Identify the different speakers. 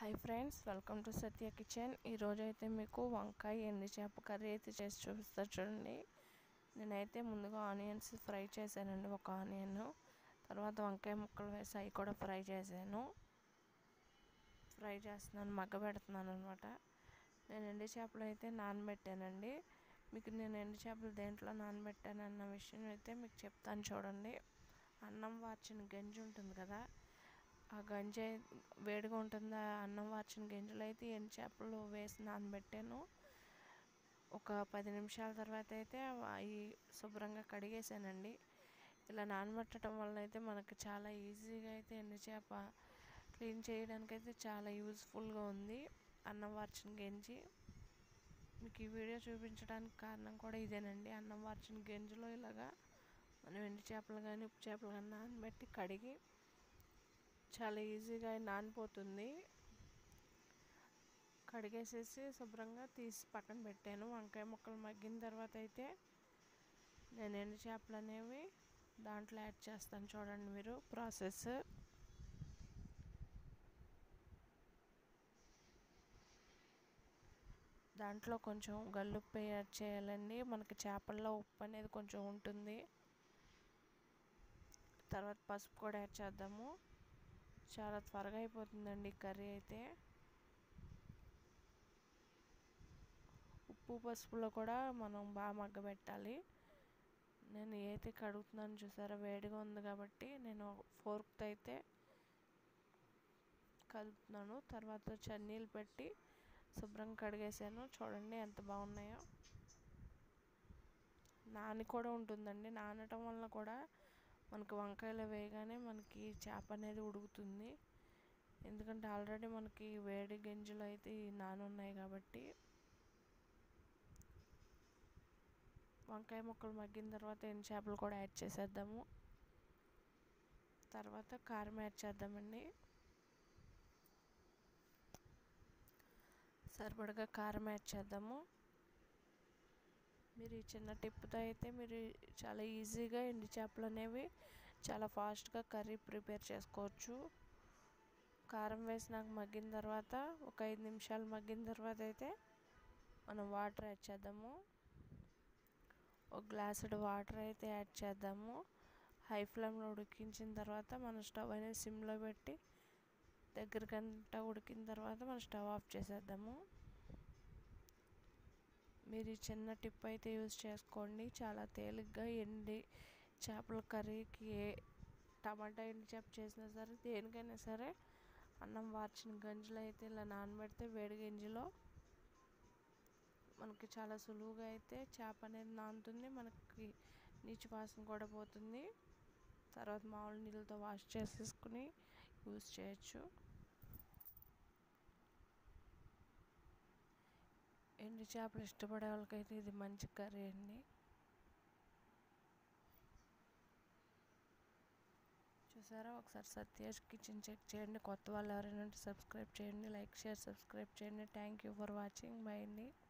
Speaker 1: hi friends welcome to Satya kitchen ఈరోజు అయితే మీకు వంకాయ ఎండి చేప కర్రీ అయితే చేసి చూపిస్తా చూడండి నేనైతే ముందుగా ఆనియన్స్ ఫ్రై చేశానండి ఒక ఆనియన్ తర్వాత వంకాయ ముక్కలు వేసి అవి కూడా ఫ్రై చేశాను ఫ్రై చేస్తున్నాను మగ్గ పెడుతున్నాను అనమాట నేను ఎండి చేపలు అయితే నానబెట్టానండి మీకు నేను ఎండి చేపలు దేంట్లో నానబెట్టాను అన్న విషయం అయితే మీకు చెప్తాను చూడండి అన్నం వార్చిన గంజి ఉంటుంది కదా ఆ గంజి వేడిగా ఉంటుందా అన్నం వార్చిన గింజలు అయితే ఎండు చేపలు వేసి నానబెట్టాను ఒక పది నిమిషాల తర్వాత అయితే అవి శుభ్రంగా కడిగేసానండి ఇలా నానబెట్టడం వల్ల అయితే మనకు చాలా ఈజీగా అయితే ఎండు చేప క్లీన్ చేయడానికి అయితే చాలా యూజ్ఫుల్గా ఉంది అన్నం వార్చిన గంజి మీకు ఈ వీడియో చూపించడానికి కారణం కూడా ఇదేనండి అన్నం వార్చిన గంజిలో ఇలాగా మనం ఎండు చేపలు కానీ ఉప్పు చేపలు కానీ నానబెట్టి కడిగి చాలా ఈజీగా నానిపోతుంది కడిగేసేసి శుభ్రంగా తీసి పక్కన పెట్టాను వంకాయ ముక్కలు మగ్గిన తర్వాత అయితే నేను ఎండు చేపలు అనేవి దాంట్లో యాడ్ చేస్తాను చూడండి మీరు ప్రాసెస్ దాంట్లో కొంచెం గల్లుప్పు యాడ్ చేయాలండి మనకి చేపల్లో ఉప్పు అనేది కొంచెం ఉంటుంది తర్వాత పసుపు కూడా యాడ్ చేద్దాము చాలా త్వరగా అయిపోతుందండి కర్రీ అయితే ఉప్పు పసుపులో కూడా మనం బాగా మగ్గబెట్టాలి నేను ఏదైతే కడుగుతున్నాను చూసారా వేడిగా ఉంది కాబట్టి నేను ఫోర్క్తో అయితే కలుపుతున్నాను తర్వాత చన్నీళ్ళు పెట్టి శుభ్రంగా కడిగేసాను చూడండి ఎంత బాగున్నాయో నాని కూడా ఉంటుందండి నానటం వల్ల కూడా మనకి వంకాయలు వేయగానే మనకి చేప అనేది ఉడుకుతుంది ఎందుకంటే ఆల్రెడీ మనకి వేడి గింజలు అయితే నానున్నాయి కాబట్టి వంకాయ ముక్కలు మగ్గిన తర్వాత ఎండు చేపలు కూడా యాడ్ చేసేద్దాము తర్వాత కారం యాడ్ చేద్దామండి సరిపడగా కారం యాడ్ చేద్దాము మీరు ఈ చిన్న టిప్తో అయితే మీరు చాలా ఈజీగా ఎండు చేపలు అనేవి చాలా ఫాస్ట్గా కర్రీ ప్రిపేర్ చేసుకోవచ్చు కారం వేసినాక మగ్గిన తర్వాత ఒక ఐదు నిమిషాలు మగ్గిన తర్వాత అయితే మనం వాటర్ యాడ్ చేద్దాము ఒక గ్లాసుడు వాటర్ అయితే యాడ్ చేద్దాము హై ఫ్లేమ్లో ఉడికించిన తర్వాత మనం స్టవ్ అనేది సిమ్లో పెట్టి దగ్గరకంతా ఉడికిన తర్వాత మనం స్టవ్ ఆఫ్ చేసేద్దాము మీరు ఈ చిన్న టిప్ అయితే యూజ్ చేసుకోండి చాలా తేలిగ్గా ఎండి చేపల కర్రీకి ఏ టమాటా ఎండి చేప చేసినా సరే దేనికైనా సరే అన్నం వార్చిన గంజులు అయితే ఇలా నానబెడితే వేడి గంజిలో మనకి చాలా సులువుగా అయితే చేప అనేది నానుతుంది మనకి నీచు వాసన కూడా పోతుంది తర్వాత మామూలు నీళ్ళతో వాష్ చేసేసుకుని యూజ్ చేయొచ్చు ఎండు చేపలు ఇష్టపడే వాళ్ళకైతే ఇది మంచి కర్రీ అండి చూసారా ఒకసారి సత్యేష్ కిచెన్ చెక్ చేయండి కొత్త వాళ్ళు ఎవరైనా సబ్స్క్రైబ్ చేయండి లైక్ షేర్ సబ్స్క్రైబ్ చేయండి thank you for watching bye అండి